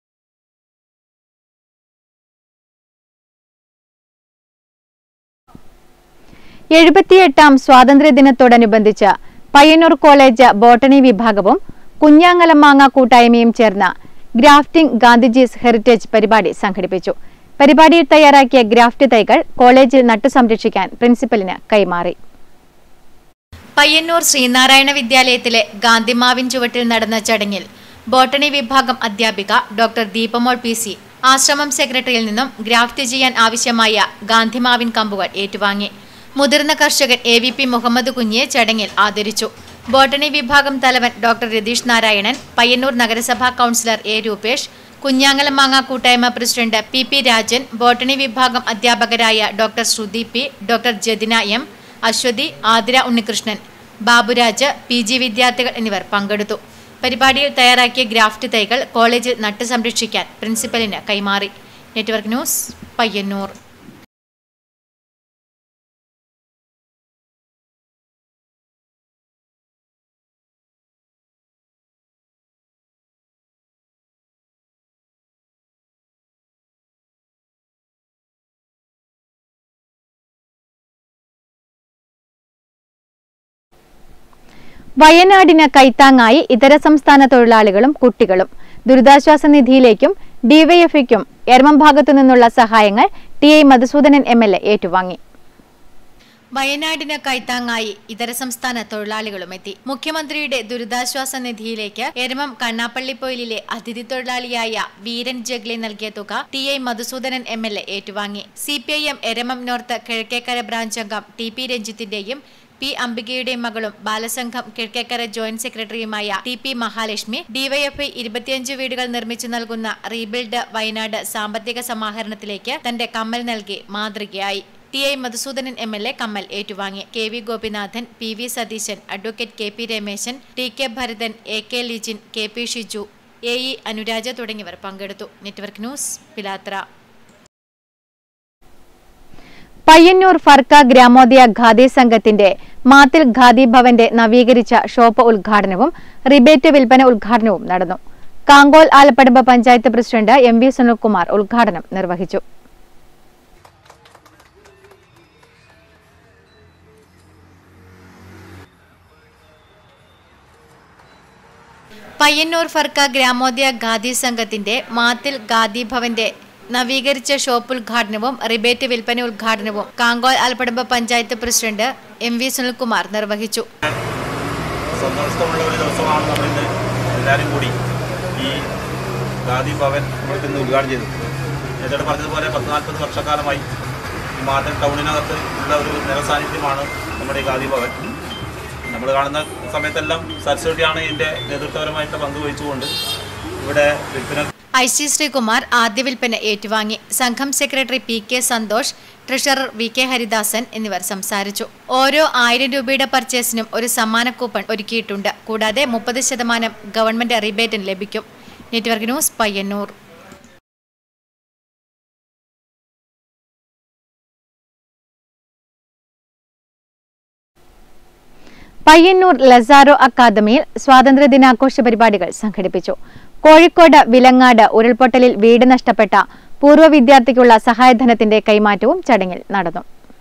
എഴുപത്തിയെട്ടാം സ്വാതന്ത്ര്യദിനത്തോടനുബന്ധിച്ച് പയ്യന്നൂർ കോളേജ് ബോട്ടണി വിഭാഗവും കുഞ്ഞാങ്ങലമാങ്ങ കൂട്ടായ്മയും ചേർന്ന ഗ്രാഫ്റ്റിംഗ് ഗാന്ധിജീസ് ഹെറിറ്റേജ് പരിപാടി സംഘടിപ്പിച്ചു പരിപാടിയിൽ തയ്യാറാക്കിയ ഗ്രാഫ്റ്റ് തൈകൾ കോളേജിൽ നട്ടു സംരക്ഷിക്കാൻ പ്രിൻസിപ്പലിന് കൈമാറി പയ്യന്നൂർ ശ്രീനാരായണ വിദ്യാലയത്തിലെ ഗാന്ധിമാവിൻ ചുവട്ടിൽ നടന്ന ചടങ്ങിൽ ബോട്ടണി വിഭാഗം അധ്യാപിക ഡോക്ടർ ദീപമോൾ പി സി ആശ്രമം സെക്രട്ടറിയിൽ നിന്നും ഗ്രാഫ്റ്റ് ചെയ്യാൻ ആവശ്യമായ ഗാന്ധിമാവിൻ കമ്പുകൾ ഏറ്റുവാങ്ങി മുതിർന്ന കർഷകൻ എ വി പി മുഹമ്മദ് കുഞ്ഞിയെ ചടങ്ങിൽ ആദരിച്ചു ബോട്ടണി വിഭാഗം തലവൻ ഡോക്ടർ രതീഷ് നാരായണൻ പയ്യന്നൂർ നഗരസഭാ കൗൺസിലർ എ രൂപേഷ് കുഞ്ഞാങ്ങലമാങ്ങ കൂട്ടായ്മ president P P Rajan botany വിഭാഗം അധ്യാപകരായ doctor Sruthi P doctor Jathina M Aswathy Athira Unnikrishnan Baburaj P G വിദ്യാർത്ഥികൾ എന്നിവർ പങ്കെടുത്തു പരിപാടിയിൽ തയ്യാറാക്കിയ ഗ്രാഫ്റ്റ് തൈകൾ കോളേജിൽ നട്ടു സംരക്ഷിക്കാൻ പ്രിൻസിപ്പലിന് കൈമാറി നെറ്റ്വർക്ക് ന്യൂസ് പയ്യന്നൂർ വയനാടിന് കൈത്താങ്ങായി ഇതര സംസ്ഥാന തൊഴിലാളികളും കുട്ടികളും ദുരിതാശ്വാസ നിധിയിലേക്കും ഡിവൈഎഫ്ഐക്കും എരമം ഭാഗത്തു നിന്നുള്ള സഹായങ്ങൾ T I Madhusoodanan M L A ഏറ്റുവാങ്ങി വയനാടിന് കൈത്താങ്ങായി ഇതര സംസ്ഥാന തൊഴിലാളികളും എത്തി മുഖ്യമന്ത്രിയുടെ ദുരിതാശ്വാസ നിധിയിലേക്ക് എരമം കണ്ണാപ്പള്ളിപ്പൊയിലിലെ അതിഥി തൊഴിലാളിയായ വീരൻ ജഗ്ലി നൽകിയ തുക T I Madhusoodanan M L A ഏറ്റുവാങ്ങി C P I M Eramam north Kizhakkekkara branch അംഗം ടി പി രഞ്ജിത്തിന്റെയും പി അംബികയുടെയും മകളും ബാലസംഘം കിഴക്കേക്കര ജോയിന്റ് സെക്രട്ടറിയുമായ ടി പി മഹാലക്ഷ്മി ഡിവൈഎഫ്ഐ ഇരുപത്തിയഞ്ച് വീടുകൾ നിർമ്മിച്ചു നൽകുന്ന റീബിൽഡ് വയനാട് സാമ്പത്തിക സമാഹരണത്തിലേക്ക് തന്റെ കമ്മൽ നൽകി മാതൃകയായി T I Madhusoodanan M L A കമ്മൽ ഏറ്റുവാങ്ങി K V Gopinathan P V Satheesan advocate K P Rameshan T K Bharathan A K Lijin K P Shiju A E Anuraja തുടങ്ങിയവർ പങ്കെടുത്തു നെറ്റ്വർക്ക് ന്യൂസ് പിലാത്ര പയ്യന്നൂർ ഫർക്ക ഗ്രാമോദയ ഖാദി സംഘത്തിന്റെ മാത്തിൽ ഖാദി ഭവന്റെ നവീകരിച്ച ഷോപ്പ് ഉദ്ഘാടനവും റിബേറ്റ് വിൽപ്പന ഉദ്ഘാടനവും നടന്നു Kankol Alappadamba panchayat president M V Sunilkumar ഉദ്ഘാടനം നിർവഹിച്ചു പയ്യന്നൂർ ഫർക്ക ഗ്രാമോദയ ഖാദി സംഘത്തിന്റെ മാത്തിൽ ഖാദി ഭവന്റെ നവീകരിച്ച ഷോപ്പ് ഉദ്ഘാടനവും റിബേറ്റ് വിൽപ്പന ഉദ്ഘാടനവും Kankol Alappadamba panchayat president M V Sunilkumar നിർവഹിച്ചു സന്തോഷമുള്ള ഒരു ദിവസമാണ് നമ്മളിന്ന് എല്ലാവരും കൂടി ഈ ഗാന്ധി ഭവൻ നമ്മൾക്ക് ഇന്ന് ഉദ്ഘാടനം ചെയ്തത് നേരത്തെ പറഞ്ഞതുപോലെ പത്ത് നാൽപ്പത് വർഷക്കാലമായി ഈ മാതൻ ടൗണിനകത്ത് ഉള്ള ഒരു നിറസാന്നിധ്യമാണ് നമ്മുടെ ഈ ഗാന്ധി ഭവൻ നമ്മൾ കാണുന്ന സമയത്തെല്ലാം സരസ്വതിയാണ് ഇതിൻ്റെ നേതൃത്വപരമായിട്ട് പങ്കുവഹിച്ചുകൊണ്ട് ഇവിടെ വിൽപ്പന ഐ സി ശ്രീകുമാർ ആദ്യ വിൽപ്പന ഏറ്റുവാങ്ങി സംഘം secretary P K Santhosh treasurer V K Haridasan എന്നിവർ സംസാരിച്ചു ഓരോ ആയിരം രൂപയുടെ പർച്ചേസിനും ഒരു സമ്മാന കൂപ്പൺ ഒരുക്കിയിട്ടുണ്ട് കൂടാതെ മുപ്പത് ശതമാനം ഗവൺമെന്റ് റിബേറ്റും ലഭിക്കും നെറ്റ്വർക്ക് ന്യൂസ് പയ്യന്നൂർ പയ്യന്നൂർ ലസാറോ അക്കാദമിയിൽ സ്വാതന്ത്ര്യദിനാഘോഷ പരിപാടികൾ സംഘടിപ്പിച്ചു കോഴിക്കോട് വിലങ്ങാട് ഉരുൾപൊട്ടലിൽ വീട് നഷ്ടപ്പെട്ട പൂർവ്വ വിദ്യാർത്ഥിക്കുള്ള സഹായധനത്തിന്റെ കൈമാറ്റവും ചടങ്ങിൽ നടന്നു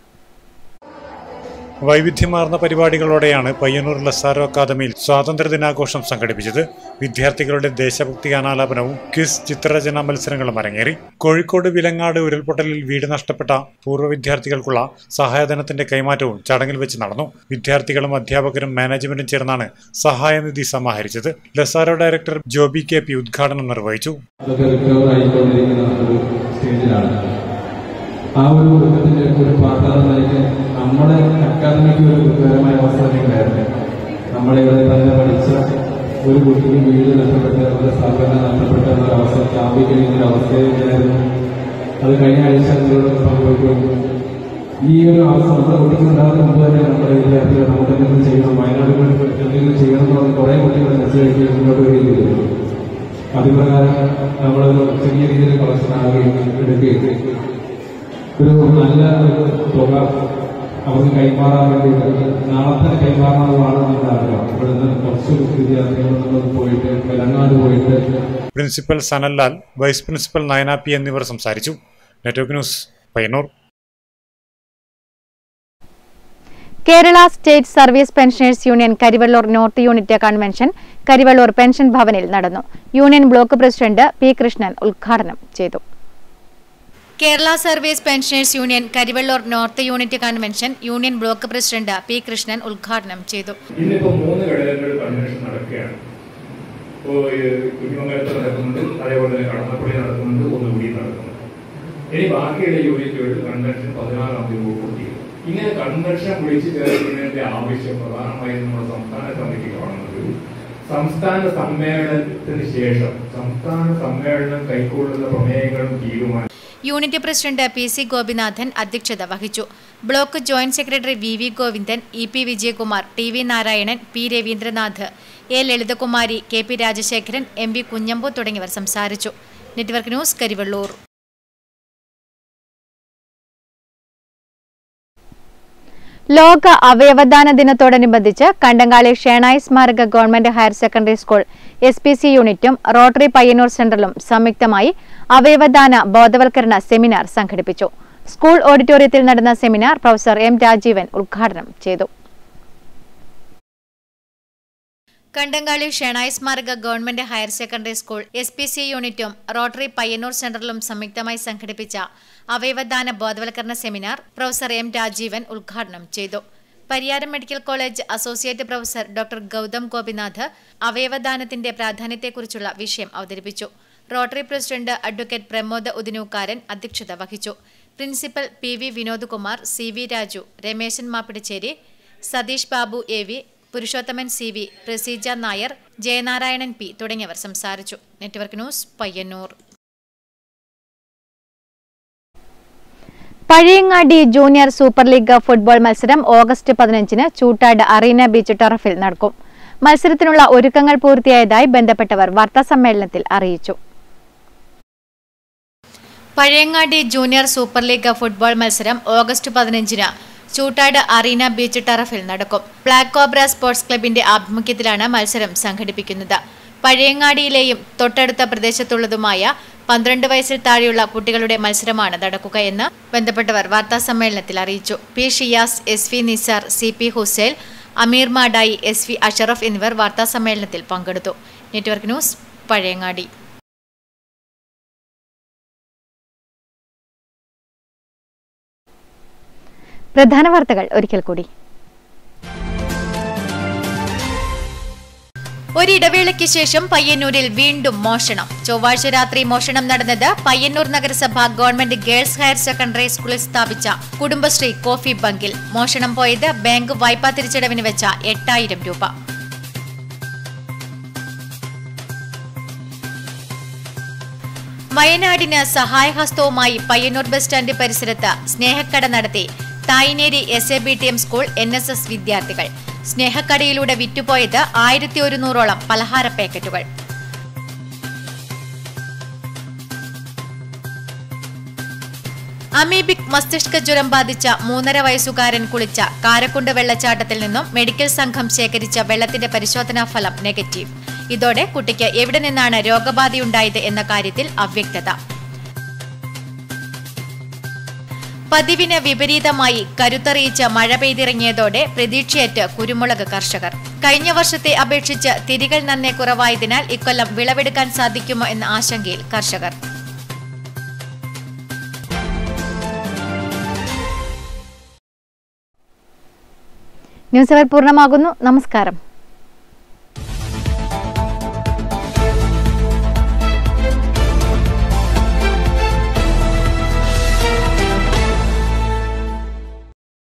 വൈവിധ്യമാർന്ന പരിപാടികളോടെയാണ് പയ്യന്നൂർ ലസാരോ അക്കാദമിയിൽ സ്വാതന്ത്ര്യദിനാഘോഷം സംഘടിപ്പിച്ചത് വിദ്യാർത്ഥികളുടെ ദേശഭക്തി ഗാനാലാപനവും ക്വിസ് ചിത്രരചനാ മത്സരങ്ങളും അരങ്ങേറി കോഴിക്കോട് വിലങ്ങാട് ഉരുൾപൊട്ടലിൽ വീട് നഷ്ടപ്പെട്ട പൂർവ്വ വിദ്യാർത്ഥികൾക്കുള്ള സഹായധനത്തിന്റെ കൈമാറ്റവും ചടങ്ങിൽ വെച്ച് നടന്നു വിദ്യാർത്ഥികളും അധ്യാപകരും മാനേജ്മെന്റും ചേർന്നാണ് സഹായനിധി സമാഹരിച്ചത് Lazaro director Joby K P ഉദ്ഘാടനം നിർവഹിച്ചു അതൊക്കെ റിക്കവർ ആയിക്കൊണ്ടിരിക്കുന്ന ഒരു സ്റ്റേജിലാണ് ആ ഒരു കുടുംബത്തിന്റെ ഒരു പാർട്ട്ണർ നയിക്കാൻ നമ്മുടെ അക്കാദമിക്ക് ഒരു ഗുരുതരമായ അവസ്ഥ തന്നെയായിരുന്നു നമ്മുടെ ഇവിടെ തന്നെ പഠിച്ച ഒരു കുട്ടിക്ക് വീട് നഷ്ടപ്പെട്ട ഒരു സ്ഥാപനം നഷ്ടപ്പെട്ട ഒരു അവസ്ഥ സ്ഥാപിക്കുന്ന ഒരു അവസ്ഥയിലായിരുന്നു അത് കഴിഞ്ഞ ആഴ്ച നിങ്ങളോട് പങ്കുവയ്ക്കും ഈ ഒരു അവസ്ഥ നമ്മുടെ കുട്ടിക്ക് ഉണ്ടാകുന്ന മുമ്പ് തന്നെ നമ്മുടെ വിദ്യാർത്ഥികൾ നമുക്ക് എന്തെങ്കിലും ചെയ്യണം വയനാടുകളിൽ എന്തെങ്കിലും ചെയ്യണം എന്ന് പറഞ്ഞ് കുറേ കുട്ടികൾ മെസ്സേജ് മുന്നോട്ട് വരികയും അതുപ്രകാരം നമ്മൾ ചെറിയ രീതിയിൽ കളക്ഷൻ ആകുകയും എടുക്കുകയും ഒരു നല്ല ഒരു തുക അവർക്ക് കൈമാറാൻ വേണ്ടിയിട്ട് നാളെ തന്നെ കൈമാറണമെന്നാണ് നമ്മുടെ ആഗ്രഹം ഇവിടുന്ന് കുറച്ച് വിദ്യാർത്ഥികൾ നമ്മൾ പോയിട്ട് തെലങ്കാന പോയിട്ട് principal Sanallal vice principal Nayana P എന്നിവർ സംസാരിച്ചു network news Payyanur Kerala state service pensioners union Karivellur north unit convention Karivellur pension ഭവനിൽ നടന്നു union block president P Krishnan ഉദ്ഘാടനം ചെയ്തു Kerala service pensioners union Karivellur north unit convention union block president P Krishnan ഉദ്ഘാടനം ചെയ്തു ഇന്നിപ്പോ മൂന്ന് ഘടകങ്ങൾ കൺവെൻഷൻ നടക്കുകയാണ് ഇപ്പോൾ കുഞ്ഞുമംഗലത്ത് നടക്കുന്നുണ്ട് അതേപോലെ തന്നെ കടന്നപ്പള്ളി നടക്കുന്നുണ്ട് ഒന്നുകൂടി നടക്കുന്നുണ്ട് ഇനി ബാക്കിയുള്ള യൂണിറ്റുകൾ കൺവെൻഷൻ പതിനാറാം തീയതി പൂർത്തിയായി ഇങ്ങനെ കൺവെൻഷൻ വിളിച്ചു ചേർക്കുന്നതിന്റെ ആവശ്യം പ്രധാനമായും നമ്മുടെ സംസ്ഥാന കമ്മിറ്റി കാണുന്നത് സംസ്ഥാന സമ്മേളനത്തിന് ശേഷം സംസ്ഥാന സമ്മേളനം കൈക്കൊള്ളുന്ന പ്രമേയങ്ങളും തീരുമാനം unit president P C Gopinathan അധ്യക്ഷത വഹിച്ചു block joint secretary V V Govindan E P Vijayakumar T V Narayanan P Ravindranath A Lalithakumari K P Rajasekharan M V Kunhambu തുടങ്ങിയവർ സംസാരിച്ചു നെറ്റ്വർക്ക് ന്യൂസ് കരിവള്ളൂർ ലോക അവയവദാന ദിനത്തോടനുബന്ധിച്ച് കണ്ടങ്ങാളി ഷേണായി സ്മാരക government higher secondary school S P C യൂണിറ്റും റോട്ടറി പയ്യന്നൂർ സെന്ററിലും സംയുക്തമായി അവയവദാന ബോധവൽക്കരണ സെമിനാർ സംഘടിപ്പിച്ചു സ്കൂൾ ഓഡിറ്റോറിയത്തിൽ നടന്ന സെമിനാർ പ്രൊഫസർ എം രാജീവൻ ഉദ്ഘാടനം ചെയ്തു കണ്ടങ്കാളി ഷെണായി സ്മാരക government higher secondary school S P C യൂണിറ്റും റോട്ടറി പയ്യന്നൂർ സെന്ററിലും സംയുക്തമായി സംഘടിപ്പിച്ച അവയവദാന ബോധവൽക്കരണ സെമിനാർ പ്രൊഫസർ എം രാജീവൻ ഉദ്ഘാടനം ചെയ്തു Pariyaram medical college associate professor doctor Gautham Gopinath അവയവദാനത്തിന്റെ പ്രാധാന്യത്തെക്കുറിച്ചുള്ള വിഷയം അവതരിപ്പിച്ചു റോട്ടറി പ്രസിഡന്റ് അഡ്വക്കേറ്റ് പ്രമോദ് ഉദിനൂക്കാരൻ അധ്യക്ഷത വഹിച്ചു principal P V Vinod Kumar C V Raju Rameshan Mappidicheri Satheesh Babu A V Purushothaman C V Praseeja Nair Jayanarayanan P തുടങ്ങിയവർ സംസാരിച്ചു network news Payyanur Pazhayangadi junior super league football മത്സരം ഓഗസ്റ്റ് പതിനഞ്ചിന് ചൂട്ടാട് അറീന ബീച്ച് ടർഫിൽ നടക്കും മത്സരത്തിനുള്ള ഒരുക്കങ്ങൾ പൂർത്തിയായതായി ബന്ധപ്പെട്ടവർ വാർത്താസമ്മേളനത്തിൽ അറിയിച്ചു Pazhayangadi junior super league football മത്സരം ഓഗസ്റ്റ് പതിനഞ്ചിന് ചൂട്ടാട് അറീന ബീച്ച് ടറഫിൽ നടക്കും ബ്ലാക്ക് കോബ്ര സ്പോർട്സ് ക്ലബിന്റെ ആഭിമുഖ്യത്തിലാണ് മത്സരം സംഘടിപ്പിക്കുന്നത് പഴയങ്ങാടിയിലെയും തൊട്ടടുത്ത പ്രദേശത്തുള്ളതുമായ പന്ത്രണ്ട് വയസ്സിൽ താഴെയുള്ള കുട്ടികളുടെ മത്സരമാണ് നടക്കുക എന്ന് ബന്ധപ്പെട്ടവർ വാർത്താസമ്മേളനത്തിൽ അറിയിച്ചു P Shiyas S V Nisar C P Husail Ameer Madayi S V Ashraf എന്നിവർ വാർത്താസമ്മേളനത്തിൽ പങ്കെടുത്തു നെറ്റ്വർക്ക് ന്യൂസ് പഴയങ്ങാടി പ്രധാന വാർത്തകൾ ഒരിക്കൽ കൂടി ഒരിടവേളയ്ക്ക് ശേഷം പയ്യന്നൂരിൽ വീണ്ടും മോഷണം ചൊവ്വാഴ്ച രാത്രി മോഷണം നടന്നത് പയ്യന്നൂർ നഗരസഭ ഗവൺമെന്റ് ഗേൾസ് ഹയർ സെക്കൻഡറി സ്കൂളിൽ സ്ഥാപിച്ച കുടുംബശ്രീ കോഫി ബങ്കിൽ മോഷണം പോയത് ബാങ്ക് വായ്പാ തിരിച്ചടവിന് വെച്ച എട്ടായിരം രൂപ വയനാടിന് സഹായഹസ്തവുമായി പയ്യന്നൂർ ബസ് സ്റ്റാൻഡ് പരിസരത്ത് സ്നേഹക്കട നടത്തി Thayineri S A B T M school N S S വിദ്യാർത്ഥികൾ സ്നേഹക്കടയിലൂടെ വിറ്റുപോയത് ആയിരത്തി ഒരുന്നൂറോളം പലഹാര പാക്കറ്റുകൾ അമീബിക് മസ്തിഷ്ക ജ്വരം ബാധിച്ച മൂന്നര വയസ്സുകാരൻ കുളിച്ച കാരക്കുണ്ട് വെള്ളച്ചാട്ടത്തിൽ നിന്നും മെഡിക്കൽ സംഘം ശേഖരിച്ച വെള്ളത്തിന്റെ പരിശോധനാ ഫലം നെഗറ്റീവ് ഇതോടെ കുട്ടിക്ക് എവിടെ നിന്നാണ് രോഗബാധയുണ്ടായത് എന്ന കാര്യത്തിൽ അവ്യക്തത പതിവിന് വിപരീതമായി കരുത്തറിയിച്ച മഴ പെയ്തിറങ്ങിയതോടെ പ്രതീക്ഷയറ്റ് കുരുമുളക് കർഷകർ കഴിഞ്ഞ വർഷത്തെ അപേക്ഷിച്ച് തിരികൾ നന്നെ കുറവായതിനാൽ ഇക്കൊല്ലം വിളവെടുക്കാൻ സാധിക്കുമോ എന്ന ആശങ്കയിൽ കർഷകർ ന്യൂസ് അവർ പൂർണ്ണമാകുന്നു നമസ്കാരം